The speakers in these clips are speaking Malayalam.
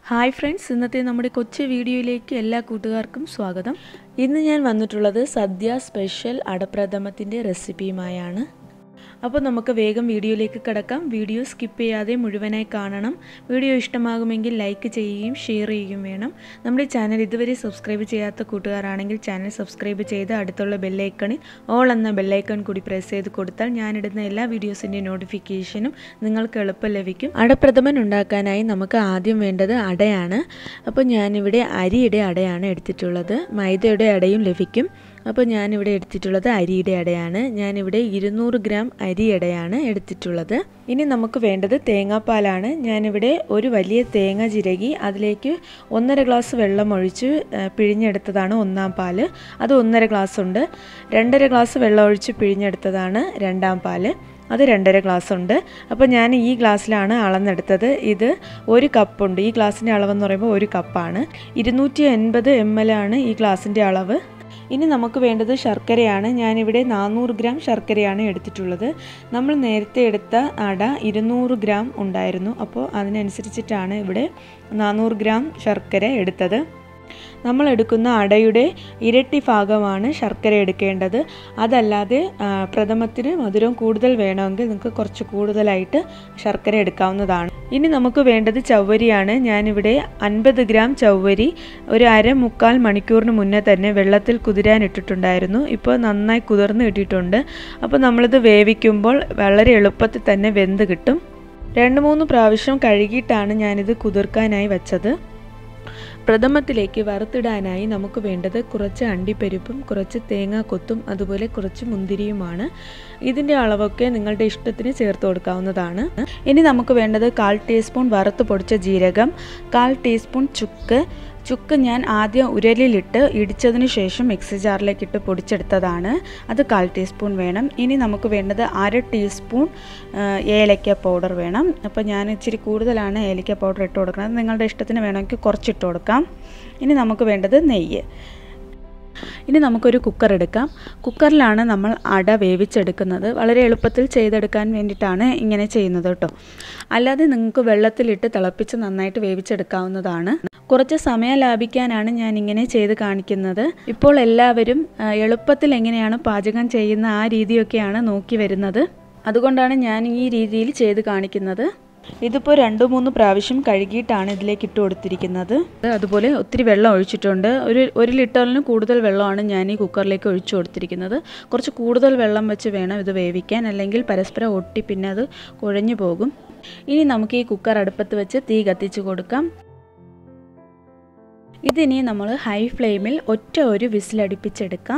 ഹായ് ഫ്രണ്ട്സ് ഇന്നത്തെ നമ്മുടെ കൊച്ചു വീഡിയോയിലേക്ക് എല്ലാ കൂട്ടുകാർക്കും സ്വാഗതം ഇന്ന് ഞാൻ വന്നിട്ടുള്ളത് സദ്യ സ്പെഷ്യൽ അടപ്രഥമത്തിൻ്റെ റെസിപ്പിയുമായാണ് അപ്പോൾ നമുക്ക് വേഗം വീഡിയോയിലേക്ക് കിടക്കാം വീഡിയോ സ്കിപ്പ് ചെയ്യാതെ മുഴുവനായി കാണണം വീഡിയോ ഇഷ്ടമാകുമെങ്കിൽ ലൈക്ക് ചെയ്യുകയും ഷെയർ ചെയ്യുകയും വേണം നമ്മുടെ ചാനൽ ഇതുവരെ സബ്സ്ക്രൈബ് ചെയ്യാത്ത കൂട്ടുകാരാണെങ്കിൽ ചാനൽ സബ്സ്ക്രൈബ് ചെയ്ത് അടുത്തുള്ള ബെല്ലൈക്കണിൽ ഓൾ എന്ന ബെല്ലൈക്കൺ കൂടി പ്രസ് ചെയ്ത് കൊടുത്താൽ ഞാനിടുന്ന എല്ലാ വീഡിയോസിൻ്റെ നോട്ടിഫിക്കേഷനും നിങ്ങൾക്ക് എളുപ്പം ലഭിക്കും അടപ്രഥമൻ ഉണ്ടാക്കാനായി നമുക്ക് ആദ്യം വേണ്ടത് അടയാണ് അപ്പോൾ ഞാനിവിടെ അരിയുടെ അടയാണ് എടുത്തിട്ടുള്ളത് മൈദയുടെ അടയും ലഭിക്കും അപ്പോൾ ഞാനിവിടെ എടുത്തിട്ടുള്ളത് അരിയുടെ അടയാണ് ഞാനിവിടെ ഇരുന്നൂറ് ഗ്രാം അരി അടയാണ് എടുത്തിട്ടുള്ളത് ഇനി നമുക്ക് വേണ്ടത് തേങ്ങാപ്പാലാണ് ഞാനിവിടെ ഒരു വലിയ തേങ്ങ ചിരകി അതിലേക്ക് ഒന്നര ഗ്ലാസ് വെള്ളം ഒഴിച്ച് പിഴിഞ്ഞെടുത്തതാണ് ഒന്നാം പാല് അത് ഒന്നര ഗ്ലാസ് ഉണ്ട് രണ്ടര ഗ്ലാസ് വെള്ളം ഒഴിച്ച് പിഴിഞ്ഞെടുത്തതാണ് രണ്ടാം പാല് അത് രണ്ടര ഗ്ലാസ് ഉണ്ട് അപ്പോൾ ഞാൻ ഈ ഗ്ലാസ്സിലാണ് അളന്നെടുത്തത് ഇത് ഒരു കപ്പുണ്ട് ഈ ഗ്ലാസിൻ്റെ അളവെന്ന് പറയുമ്പോൾ ഒരു കപ്പാണ് ഇരുന്നൂറ്റി എൺപത് എം എൽ ആണ് ഈ ഗ്ലാസിൻ്റെ അളവ് ഇനി നമുക്ക് വേണ്ടത് ശർക്കരയാണ് ഞാനിവിടെ നാനൂറ് ഗ്രാം ശർക്കരയാണ് എടുത്തിട്ടുള്ളത് നമ്മൾ നേരത്തെ എടുത്ത അട ഇരുന്നൂറ് ഗ്രാം ഉണ്ടായിരുന്നു അപ്പോൾ അതിനനുസരിച്ചിട്ടാണ് ഇവിടെ നാനൂറ് ഗ്രാം ശർക്കര എടുത്തത് നമ്മൾ എടുക്കുന്ന അടയുടെ ഇരട്ടി ഭാഗമാണ് ശർക്കര എടുക്കേണ്ടത് അതല്ലാതെ പ്രഥമത്തിന് മധുരം കൂടുതൽ വേണമെങ്കിൽ നിങ്ങൾക്ക് കുറച്ച് കൂടുതലായിട്ട് ശർക്കര എടുക്കാവുന്നതാണ് ഇനി നമുക്ക് വേണ്ടത് ചവ്വരിയാണ് ഞാനിവിടെ അൻപത് ഗ്രാം ചവ്വരി ഒരു അര മുക്കാൽ മണിക്കൂറിന് മുന്നേ തന്നെ വെള്ളത്തിൽ കുതിരാൻ ഇട്ടിട്ടുണ്ടായിരുന്നു ഇപ്പോൾ നന്നായി കുതിർന്ന് കിട്ടിയിട്ടുണ്ട് അപ്പോൾ നമ്മളിത് വേവിക്കുമ്പോൾ വളരെ എളുപ്പത്തിൽ തന്നെ വെന്ത് കിട്ടും രണ്ട് മൂന്ന് പ്രാവശ്യം കഴുകിയിട്ടാണ് ഞാനിത് കുതിർക്കാനായി വെച്ചത് പ്രഥമത്തിലേക്ക് വറുത്തിടാനായി നമുക്ക് വേണ്ടത് കുറച്ച് അണ്ടിപ്പരിപ്പും കുറച്ച് തേങ്ങാക്കൊത്തും അതുപോലെ കുറച്ച് മുന്തിരിയുമാണ് ഇതിൻ്റെ അളവൊക്കെ നിങ്ങളുടെ ഇഷ്ടത്തിന് ചേർത്ത് കൊടുക്കാവുന്നതാണ് ഇനി നമുക്ക് വേണ്ടത് കാൽ ടീസ്പൂൺ വറുത്ത് പൊടിച്ച ജീരകം കാൽ ടീസ്പൂൺ ചുക്ക് ചുക്ക് ഞാൻ ആദ്യം ഉരലിലിട്ട് ഇടിച്ചതിന് ശേഷം മിക്സി ജാറിലേക്ക് ഇട്ട് പൊടിച്ചെടുത്തതാണ് അത് കാൽ ടീസ്പൂൺ വേണം ഇനി നമുക്ക് വേണ്ടത് അര ടീസ്പൂൺ ഏലക്ക പൗഡർ വേണം അപ്പോൾ ഞാൻ ഇച്ചിരി കൂടുതലാണ് ഏലക്ക പൗഡർ ഇട്ട് കൊടുക്കുന്നത് നിങ്ങളുടെ ഇഷ്ടത്തിന് വേണമെങ്കിൽ കുറച്ചിട്ട് കൊടുക്കാം ഇനി നമുക്ക് വേണ്ടത് നെയ്യ് ഇനി നമുക്കൊരു കുക്കർ എടുക്കാം കുക്കറിലാണ് നമ്മൾ അട വേവിച്ചെടുക്കുന്നത് വളരെ എളുപ്പത്തിൽ ചെയ്തെടുക്കാൻ വേണ്ടിയിട്ടാണ് ഇങ്ങനെ ചെയ്യുന്നത് കേട്ടോ അല്ലാതെ നിങ്ങൾക്ക് വെള്ളത്തിലിട്ട് തിളപ്പിച്ച് നന്നായിട്ട് വേവിച്ചെടുക്കാവുന്നതാണ് കുറച്ച് സമയം ലാഭിക്കാനാണ് ഞാൻ ഇങ്ങനെ ചെയ്ത് കാണിക്കുന്നത് ഇപ്പോൾ എല്ലാവരും എളുപ്പത്തിൽ എങ്ങനെയാണ് പാചകം ചെയ്യുന്ന ആ രീതിയൊക്കെയാണ് നോക്കി വരുന്നത് അതുകൊണ്ടാണ് ഞാൻ ഈ രീതിയിൽ ചെയ്ത് കാണിക്കുന്നത് ഇതിപ്പോൾ രണ്ട് മൂന്ന് പ്രാവശ്യം കഴുകിയിട്ടാണ് ഇതിലേക്ക് ഇട്ട് കൊടുത്തിരിക്കുന്നത് അതുപോലെ ഒത്തിരി വെള്ളം ഒഴിച്ചിട്ടുണ്ട് ഒരു ഒരു ലിറ്ററിന് കൂടുതൽ വെള്ളമാണ് ഞാൻ ഈ കുക്കറിലേക്ക് ഒഴിച്ചു കൊടുത്തിരിക്കുന്നത് കുറച്ച് കൂടുതൽ വെള്ളം വെച്ച് വേണം ഇത് വേവിക്കാൻ അല്ലെങ്കിൽ പരസ്പരം ഒട്ടി പിന്നെ അത് കുഴഞ്ഞു പോകും ഇനി നമുക്ക് ഈ കുക്കർ അടുപ്പത്ത് വെച്ച് തീ കത്തിച്ച് കൊടുക്കാം ഇതിനി നമ്മൾ ഹൈ ഫ്ലെയിമിൽ ഒറ്റ ഒരു വിസിലടിപ്പിച്ചെടുക്കാം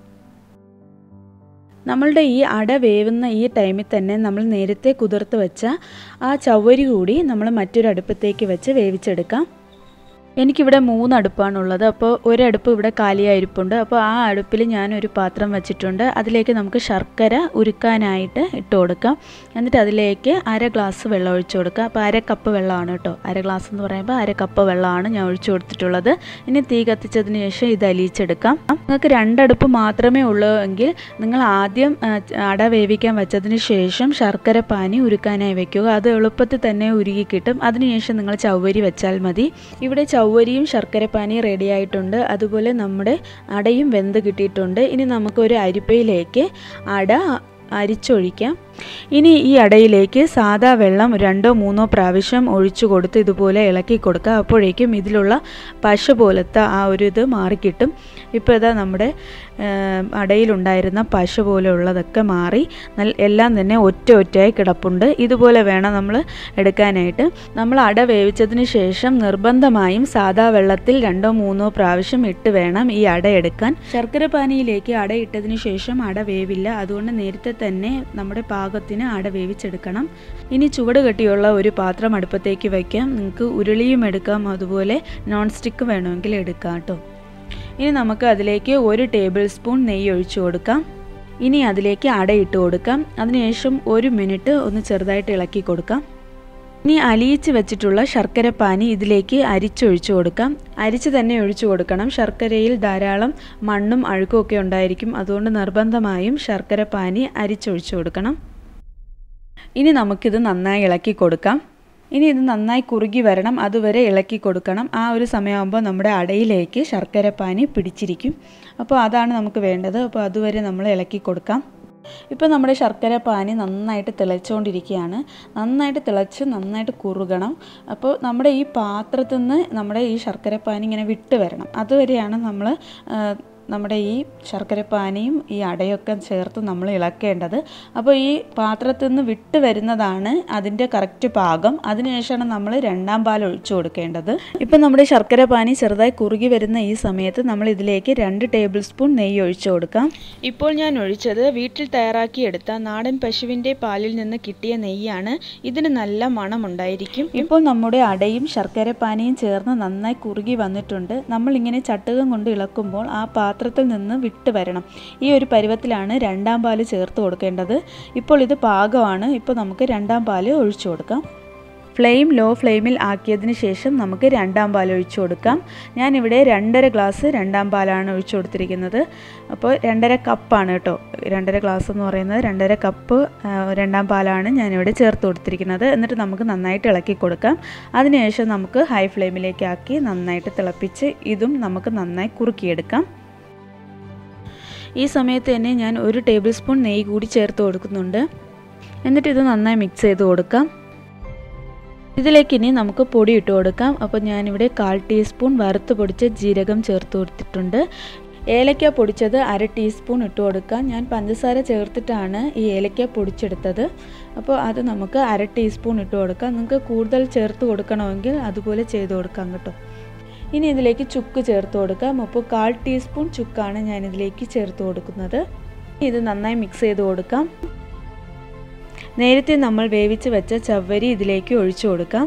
നമ്മളുടെ ഈ അട വേവുന്ന ഈ ടൈമിൽ തന്നെ നമ്മൾ നേരത്തെ കുതിർത്ത് വെച്ച ആ ചവ്വരി കൂടി നമ്മൾ മറ്റൊരു അടുപ്പത്തേക്ക് വെച്ച് വേവിച്ചെടുക്കാം എനിക്കിവിടെ മൂന്ന് അടുപ്പാണുള്ളത് അപ്പോൾ ഒരടുപ്പ് ഇവിടെ കാലിയായിരിപ്പുണ്ട് അപ്പോൾ ആ അടുപ്പിൽ ഞാനൊരു പാത്രം വെച്ചിട്ടുണ്ട് അതിലേക്ക് നമുക്ക് ശർക്കര ഉരുക്കാനായിട്ട് ഇട്ട് കൊടുക്കാം എന്നിട്ട് അതിലേക്ക് അര ഗ്ലാസ് വെള്ളം ഒഴിച്ചു കൊടുക്കുക അപ്പോൾ അര കപ്പ് വെള്ളമാണ് കേട്ടോ അര ഗ്ലാസ് എന്ന് പറയുമ്പോൾ അര കപ്പ് വെള്ളമാണ് ഞാൻ ഒഴിച്ചു കൊടുത്തിട്ടുള്ളത് ഇനി തീ കത്തിച്ചതിന് ശേഷം ഇത് അലിയിച്ചെടുക്കാം നിങ്ങൾക്ക് രണ്ടടുപ്പ് മാത്രമേ ഉള്ളൂ എങ്കിൽ നിങ്ങൾ ആദ്യം അട വേവിക്കാൻ വെച്ചതിന് ശേഷം ശർക്കര പാനി ഉരുക്കാനായി വെക്കുക അത് എളുപ്പത്തിൽ തന്നെ ഉരുകി കിട്ടും അതിനുശേഷം നിങ്ങൾ ചവ്വരി വെച്ചാൽ മതി ഇവിടെ ചവ്വരിയും ശർക്കരപ്പാനിയും റെഡി ആയിട്ടുണ്ട് അതുപോലെ നമ്മുടെ അടയും വെന്ത് കിട്ടിയിട്ടുണ്ട് ഇനി നമുക്കൊരു അരിപ്പയിലേക്ക് അട അരിച്ചൊഴിക്കാം ഇനി ഈ അടയിലേക്ക് സാദാ വെള്ളം രണ്ടോ മൂന്നോ പ്രാവശ്യം ഒഴിച്ചു കൊടുത്ത് ഇതുപോലെ ഇളക്കി കൊടുക്കുക അപ്പോഴേക്കും ഇതിലുള്ള പശ പോലത്തെ ആ ഒരു ഇത് മാറിക്കിട്ടും ഇപ്പോൾ ഇതാ നമ്മുടെ അടയിലുണ്ടായിരുന്ന പശ പോലെ ഉള്ളതൊക്കെ മാറി നല്ല എല്ലാം തന്നെ ഒറ്റ ഒറ്റയായി കിടപ്പുണ്ട് ഇതുപോലെ വേണം നമ്മൾ എടുക്കാനായിട്ട് നമ്മൾ അട വേവിച്ചതിന് ശേഷം നിർബന്ധമായും സാദാ വെള്ളത്തിൽ രണ്ടോ മൂന്നോ പ്രാവശ്യം ഇട്ട് വേണം ഈ അട എടുക്കാൻ ശർക്കര പാനിയിലേക്ക് അട ഇട്ടതിന് ശേഷം അട വേവില്ല അതുകൊണ്ട് നേരത്തെ തന്നെ നമ്മുടെ പാകത്തിന് അട വേവിച്ചെടുക്കണം ഇനി ചുവട് കെട്ടിയുള്ള ഒരു പാത്രം അടുപ്പത്തേക്ക് വയ്ക്കാം നിങ്ങൾക്ക് ഉരുളിയും എടുക്കാം അതുപോലെ നോൺ സ്റ്റിക്ക് വേണമെങ്കിൽ എടുക്കാം കേട്ടോ ഇനി നമുക്ക് അതിലേക്ക് ഒരു ടേബിൾ സ്പൂൺ നെയ്യ് ഒഴിച്ചു കൊടുക്കാം ഇനി അതിലേക്ക് അടയിട്ട് കൊടുക്കാം അതിനുശേഷം ഒരു മിനിറ്റ് ഒന്ന് ചെറുതായിട്ട് ഇളക്കി കൊടുക്കാം ഇനി അലിയിച്ച് വെച്ചിട്ടുള്ള ശർക്കര പാനി ഇതിലേക്ക് അരിച്ചൊഴിച്ചു കൊടുക്കാം അരിച്ച് തന്നെ ഒഴിച്ചു കൊടുക്കണം ശർക്കരയിൽ ധാരാളം മണ്ണും അഴുക്കും ഒക്കെ ഉണ്ടായിരിക്കും അതുകൊണ്ട് നിർബന്ധമായും ശർക്കര പാനി അരിച്ചൊഴിച്ചു കൊടുക്കണം ഇനി നമുക്കിത് നന്നായി ഇളക്കി കൊടുക്കാം ഇനി ഇത് നന്നായി കുറുകി വരണം അതുവരെ ഇളക്കി കൊടുക്കണം ആ ഒരു സമയമാകുമ്പോൾ നമ്മുടെ അടയിലേക്ക് ശർക്കരപ്പാനി പിടിച്ചിരിക്കും അപ്പോൾ അതാണ് നമുക്ക് വേണ്ടത് അപ്പോൾ അതുവരെ നമ്മൾ ഇളക്കി കൊടുക്കാം ഇപ്പോൾ നമ്മുടെ ശർക്കര പാനി നന്നായിട്ട് തിളച്ചുകൊണ്ടിരിക്കുകയാണ് നന്നായിട്ട് തിളച്ച് നന്നായിട്ട് കുറുകണം അപ്പോൾ നമ്മുടെ ഈ പാത്രത്തിൽ നിന്ന് നമ്മുടെ ഈ ശർക്കര പാനി ഇങ്ങനെ വിട്ട് വരണം അതുവരെയാണ് നമ്മൾ നമ്മുടെ ഈ ശർക്കരപ്പാനിയും ഈ അടയൊക്കെ ചേർത്ത് നമ്മൾ ഇളക്കേണ്ടത് അപ്പോൾ ഈ പാത്രത്തിൽ നിന്ന് വിട്ട് വരുന്നതാണ് അതിൻ്റെ കറക്റ്റ് പാകം അതിനുശേഷമാണ് നമ്മൾ രണ്ടാം പാൽ ഒഴിച്ചു കൊടുക്കേണ്ടത് ഇപ്പം നമ്മുടെ ശർക്കരപ്പാനി ചെറുതായി കുറുകി വരുന്ന ഈ സമയത്ത് നമ്മൾ ഇതിലേക്ക് രണ്ട് ടേബിൾ സ്പൂൺ നെയ്യ് ഒഴിച്ചു കൊടുക്കാം ഇപ്പോൾ ഞാൻ ഒഴിച്ചത് വീട്ടിൽ തയ്യാറാക്കിയെടുത്ത നാടൻ പശുവിൻ്റെ പാലിൽ നിന്ന് കിട്ടിയ നെയ്യാണ് ഇതിന് നല്ല മണമുണ്ടായിരിക്കും ഇപ്പോൾ നമ്മുടെ അടയും ശർക്കരപ്പാനിയും ചേർന്ന് നന്നായി കുറുകി വന്നിട്ടുണ്ട് നമ്മളിങ്ങനെ ചട്ടുകം കൊണ്ട് ഇളക്കുമ്പോൾ ആ പാത്രത്തിൽ നിന്ന് വിട്ട് വരണം ഈ ഒരു പരുവത്തിലാണ് രണ്ടാം പാല് ചേർത്ത് കൊടുക്കേണ്ടത് ഇപ്പോൾ ഇത് പാകമാണ് ഇപ്പോൾ നമുക്ക് രണ്ടാം പാല് ഒഴിച്ചു കൊടുക്കാം ഫ്ലെയിം ലോ ഫ്ലെയിമിൽ ആക്കിയതിന് ശേഷം നമുക്ക് രണ്ടാം പാൽ ഒഴിച്ചു കൊടുക്കാം ഞാനിവിടെ രണ്ടര ഗ്ലാസ് രണ്ടാം പാലാണ് ഒഴിച്ചു കൊടുത്തിരിക്കുന്നത് അപ്പോൾ രണ്ടര കപ്പാണ് കേട്ടോ രണ്ടര ഗ്ലാസ് എന്ന് പറയുന്നത് രണ്ടര കപ്പ് രണ്ടാം പാലാണ് ഞാനിവിടെ ചേർത്ത് കൊടുത്തിരിക്കുന്നത് എന്നിട്ട് നമുക്ക് നന്നായിട്ട് ഇളക്കി കൊടുക്കാം അതിനുശേഷം നമുക്ക് ഹൈ ഫ്ലെയിമിലേക്ക് ആക്കി നന്നായിട്ട് തിളപ്പിച്ച് ഇതും നമുക്ക് നന്നായി കുറുക്കിയെടുക്കാം ഈ സമയത്ത് തന്നെ ഞാൻ ഒരു ടേബിൾ സ്പൂൺ നെയ്യ് കൂടി ചേർത്ത് കൊടുക്കുന്നുണ്ട് എന്നിട്ട് ഇത് നന്നായി മിക്സ് ചെയ്ത് കൊടുക്കാം ഇതിലേക്ക് ഇനി നമുക്ക് പൊടി ഇട്ട് കൊടുക്കാം അപ്പോൾ ഞാനിവിടെ കാൽ ടീസ്പൂൺ വറുത്ത് പൊടിച്ച ജീരകം ചേർത്ത് കൊടുത്തിട്ടുണ്ട് ഏലക്ക പൊടിച്ചത് അര ടീസ്പൂൺ ഇട്ട് കൊടുക്കാം ഞാൻ പഞ്ചസാര ചേർത്തിട്ടാണ് ഈ ഏലക്ക പൊടിച്ചെടുത്തത് അപ്പോൾ അത് നമുക്ക് അര ടീസ്പൂൺ ഇട്ട് കൊടുക്കാം നിങ്ങൾക്ക് കൂടുതൽ ചേർത്ത് കൊടുക്കണമെങ്കിൽ അതുപോലെ ചെയ്ത് കൊടുക്കാം കേട്ടോ ഇനി ഇതിലേക്ക് ചുക്ക് ചേർത്ത് കൊടുക്കാം അപ്പോൾ കാൽ ടീസ്പൂൺ ചുക്കാണ് ഞാൻ ഇതിലേക്ക് ചേർത്ത് കൊടുക്കുന്നത് ഇത് നന്നായി മിക്സ് ചെയ്ത് കൊടുക്കാം നേരത്തെ നമ്മൾ വേവിച്ച് വെച്ച ചവ്വരി ഇതിലേക്ക് ഒഴിച്ചു കൊടുക്കാം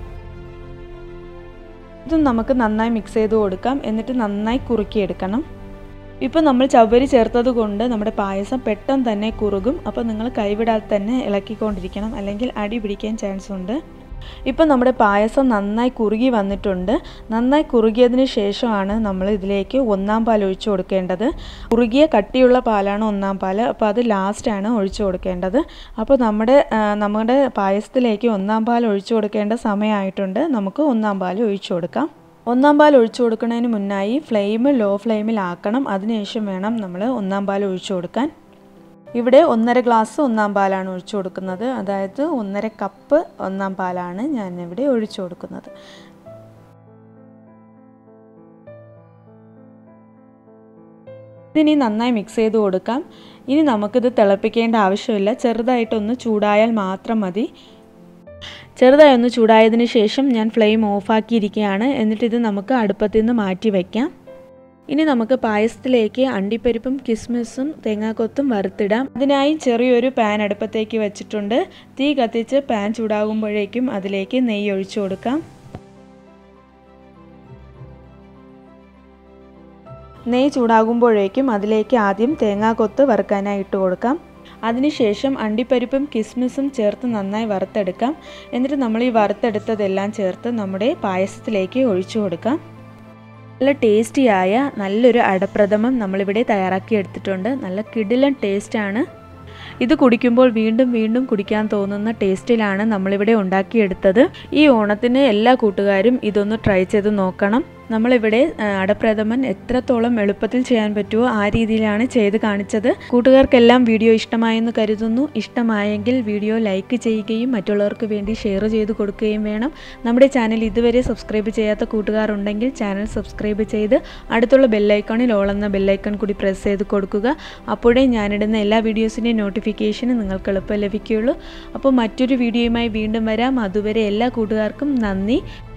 ഇതും നമുക്ക് നന്നായി മിക്സ് ചെയ്ത് കൊടുക്കാം എന്നിട്ട് നന്നായി കുറുക്കിയെടുക്കണം ഇപ്പോൾ നമ്മൾ ചവ്വരി ചേർത്തത് കൊണ്ട് നമ്മുടെ പായസം പെട്ടെന്ന് തന്നെ കുറുകും അപ്പോൾ നിങ്ങൾ കൈവിടാതെ തന്നെ ഇളക്കിക്കൊണ്ടിരിക്കണം അല്ലെങ്കിൽ അടി പിടിക്കാൻ ചാൻസ് ഉണ്ട് ഇപ്പം നമ്മുടെ പായസം നന്നായി കുറുകി വന്നിട്ടുണ്ട് നന്നായി കുറുകിയതിന് ശേഷമാണ് നമ്മൾ ഇതിലേക്ക് ഒന്നാം പാൽ ഒഴിച്ചു കൊടുക്കേണ്ടത് കുറുകിയ കട്ടിയുള്ള പാലാണ് ഒന്നാം പാൽ അപ്പോൾ അത് ലാസ്റ്റാണ് ഒഴിച്ചു കൊടുക്കേണ്ടത് അപ്പോൾ നമ്മുടെ നമ്മുടെ പായസത്തിലേക്ക് ഒന്നാം പാൽ ഒഴിച്ചു കൊടുക്കേണ്ട സമയമായിട്ടുണ്ട് നമുക്ക് ഒന്നാം പാൽ ഒഴിച്ചു കൊടുക്കാം ഒന്നാം പാൽ ഒഴിച്ചു കൊടുക്കുന്നതിന് മുന്നായി ഫ്ലെയിം ലോ ഫ്ലെയിമിലാക്കണം അതിനുശേഷം വേണം നമ്മൾ ഒന്നാം പാൽ ഒഴിച്ചു കൊടുക്കാൻ ഇവിടെ ഒന്നര ഗ്ലാസ് ഒന്നാം പാലാണ് ഒഴിച്ചു കൊടുക്കുന്നത് അതായത് ഒന്നര കപ്പ് ഒന്നാം പാലാണ് ഞാൻ ഇവിടെ ഒഴിച്ചു കൊടുക്കുന്നത് ഇതിനി നന്നായി മിക്സ് ചെയ്ത് കൊടുക്കാം ഇനി നമുക്കിത് തിളപ്പിക്കേണ്ട ആവശ്യമില്ല ചെറുതായിട്ടൊന്ന് ചൂടായാൽ മാത്രം മതി ചെറുതായി ഒന്ന് ചൂടായതിന് ശേഷം ഞാൻ ഫ്ലെയിം ഓഫാക്കിയിരിക്കുകയാണ് എന്നിട്ട് ഇത് നമുക്ക് അടുപ്പത്തിൽ നിന്ന് മാറ്റി വയ്ക്കാം ഇനി നമുക്ക് പായസത്തിലേക്ക് അണ്ടിപ്പരിപ്പും കിസ്മിസും തേങ്ങാക്കൊത്തും വറുത്തിടാം അതിനായി ചെറിയൊരു പാൻ അടുപ്പത്തേക്ക് വെച്ചിട്ടുണ്ട് തീ കത്തിച്ച് പാൻ ചൂടാകുമ്പോഴേക്കും അതിലേക്ക് നെയ്യ് ഒഴിച്ചു കൊടുക്കാം നെയ്യ് ചൂടാകുമ്പോഴേക്കും അതിലേക്ക് ആദ്യം തേങ്ങാക്കൊത്ത് വറുക്കാനായി ഇട്ട് കൊടുക്കാം അതിനുശേഷം അണ്ടിപ്പരിപ്പും കിസ്മിസും ചേർത്ത് നന്നായി വറുത്തെടുക്കാം എന്നിട്ട് നമ്മൾ ഈ വറുത്തെടുത്തതെല്ലാം ചേർത്ത് നമ്മുടെ പായസത്തിലേക്ക് ഒഴിച്ചു കൊടുക്കാം നല്ല ടേസ്റ്റിയായ നല്ലൊരു അടപ്രഥമം നമ്മളിവിടെ തയ്യാറാക്കി എടുത്തിട്ടുണ്ട് നല്ല കിടിലൻ ടേസ്റ്റാണ് ഇത് കുടിക്കുമ്പോൾ വീണ്ടും വീണ്ടും കുടിക്കാൻ തോന്നുന്ന ടേസ്റ്റിലാണ് നമ്മളിവിടെ ഉണ്ടാക്കിയെടുത്തത് ഈ ഓണത്തിന് എല്ലാ കൂട്ടുകാരും ഇതൊന്ന് ട്രൈ ചെയ്ത് നോക്കണം നമ്മളിവിടെ അടപ്രഥമൻ എത്രത്തോളം എളുപ്പത്തിൽ ചെയ്യാൻ പറ്റുമോ ആ രീതിയിലാണ് ചെയ്ത് കാണിച്ചത് കൂട്ടുകാർക്കെല്ലാം വീഡിയോ ഇഷ്ടമായെന്ന് കരുതുന്നു ഇഷ്ടമായെങ്കിൽ വീഡിയോ ലൈക്ക് ചെയ്യുകയും മറ്റുള്ളവർക്ക് വേണ്ടി ഷെയർ ചെയ്ത് കൊടുക്കുകയും വേണം നമ്മുടെ ചാനൽ ഇതുവരെ സബ്സ്ക്രൈബ് ചെയ്യാത്ത കൂട്ടുകാർ ഉണ്ടെങ്കിൽ ചാനൽ സബ്സ്ക്രൈബ് ചെയ്ത് അടുത്തുള്ള ബെല്ലൈക്കണിൽ ഓൾ എന്ന ബെല്ലൈക്കൺ കൂടി പ്രസ് ചെയ്ത് കൊടുക്കുക അപ്പോഴേ ഞാനിടുന്ന എല്ലാ വീഡിയോസിൻ്റെയും നോട്ടിഫിക്കേഷൻ നിങ്ങൾക്ക് എളുപ്പം ലഭിക്കുകയുള്ളൂ അപ്പോൾ മറ്റൊരു വീഡിയോയുമായി വീണ്ടും വരാം അതുവരെ എല്ലാ കൂട്ടുകാർക്കും നന്ദി